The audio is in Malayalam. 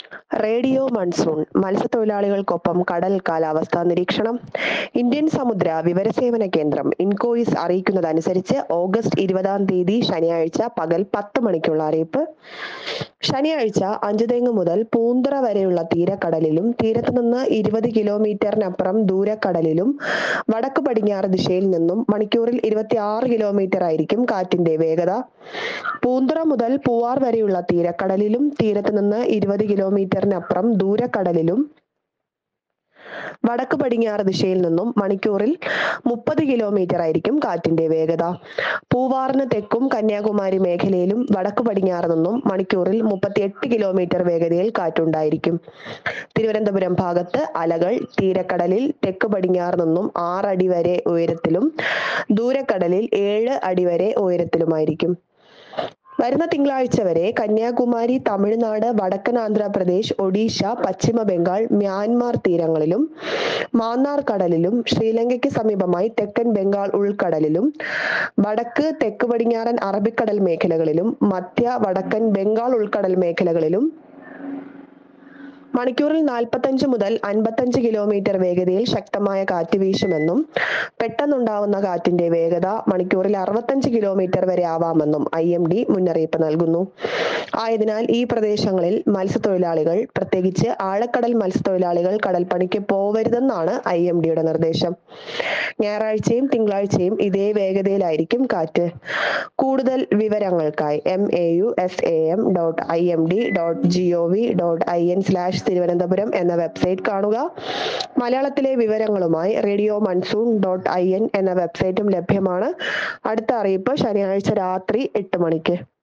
റേഡിയോ മൺസൂൺ മത്സ്യത്തൊഴിലാളികൾക്കൊപ്പം കടൽ കാലാവസ്ഥാ നിരീക്ഷണം ഇന്ത്യൻ സമുദ്ര വിവരസേവന കേന്ദ്രം ഇൻകോയിസ് അറിയിക്കുന്നതനുസരിച്ച് ഓഗസ്റ്റ് ഇരുപതാം തീയതി ശനിയാഴ്ച പകൽ പത്ത് മണിക്കുള്ള അറിയിപ്പ് ശനിയാഴ്ച അഞ്ചുതെങ്ങ് മുതൽ പൂന്തറ വരെയുള്ള തീരക്കടലിലും തീരത്ത് നിന്ന് ഇരുപത് കിലോമീറ്ററിനപ്പുറം ദൂരക്കടലിലും വടക്ക് പടിഞ്ഞാറ് ദിശയിൽ നിന്നും മണിക്കൂറിൽ ഇരുപത്തി ആറ് കിലോമീറ്റർ ആയിരിക്കും കാറ്റിന്റെ വേഗത പൂന്തറ മുതൽ പൂവാർ വരെയുള്ള തീരക്കടലിലും തീരത്ത് നിന്ന് ഇരുപത് കിലോമീറ്ററിനപ്പുറം ദൂരക്കടലിലും വടക്ക് പടിഞ്ഞാറ് ദിശയിൽ നിന്നും മണിക്കൂറിൽ മുപ്പത് കിലോമീറ്റർ ആയിരിക്കും കാറ്റിന്റെ വേഗത പൂവാറിന് തെക്കും കന്യാകുമാരി മേഖലയിലും വടക്ക് പടിഞ്ഞാറ് നിന്നും മണിക്കൂറിൽ മുപ്പത്തിയെട്ട് കിലോമീറ്റർ വേഗതയിൽ കാറ്റുണ്ടായിരിക്കും തിരുവനന്തപുരം ഭാഗത്ത് അലകൾ തീരക്കടലിൽ തെക്ക് പടിഞ്ഞാറ് നിന്നും ആറടി വരെ ഉയരത്തിലും ദൂരക്കടലിൽ ഏഴ് അടി വരെ ഉയരത്തിലുമായിരിക്കും വരുന്ന തിങ്കളാഴ്ച വരെ കന്യാകുമാരി തമിഴ്നാട് വടക്കൻ ആന്ധ്രാപ്രദേശ് ഒഡീഷ പശ്ചിമ ബംഗാൾ മ്യാൻമാർ തീരങ്ങളിലും മാന്നാർ കടലിലും ശ്രീലങ്കയ്ക്ക് സമീപമായി തെക്കൻ ബംഗാൾ ഉൾക്കടലിലും വടക്ക് തെക്ക് പടിഞ്ഞാറൻ അറബിക്കടൽ മേഖലകളിലും മധ്യ വടക്കൻ ബംഗാൾ ഉൾക്കടൽ മേഖലകളിലും മണിക്കൂറിൽ നാൽപ്പത്തഞ്ച് മുതൽ അൻപത്തഞ്ച് കിലോമീറ്റർ വേഗതയിൽ ശക്തമായ കാറ്റ് വീശുമെന്നും പെട്ടെന്നുണ്ടാവുന്ന കാറ്റിന്റെ വേഗത മണിക്കൂറിൽ അറുപത്തഞ്ച് കിലോമീറ്റർ വരെ ആവാമെന്നും ഐ എം ഡി മുന്നറിയിപ്പ് നൽകുന്നു ആയതിനാൽ ഈ പ്രദേശങ്ങളിൽ മത്സ്യത്തൊഴിലാളികൾ പ്രത്യേകിച്ച് ആഴക്കടൽ മത്സ്യത്തൊഴിലാളികൾ കടൽപ്പണിക്ക് പോവരുതെന്നാണ് ഐ എം ഡിയുടെ നിർദ്ദേശം ഞായറാഴ്ചയും തിങ്കളാഴ്ചയും ഇതേ വേഗതയിലായിരിക്കും കാറ്റ് കൂടുതൽ വിവരങ്ങൾക്കായി M A U S A M dot I M D dot G O V dot I N slash Thiruvananthapuram എന്ന വെബ്സൈറ്റ് കാണുക മലയാളത്തിലെ വിവരങ്ങളുമായി radio monsoon dot I N എന്ന വെബ്സൈറ്റും ലഭ്യമാണ് അടുത്ത അറിയിപ്പ് ശനിയാഴ്ച രാത്രി എട്ട് മണിക്ക്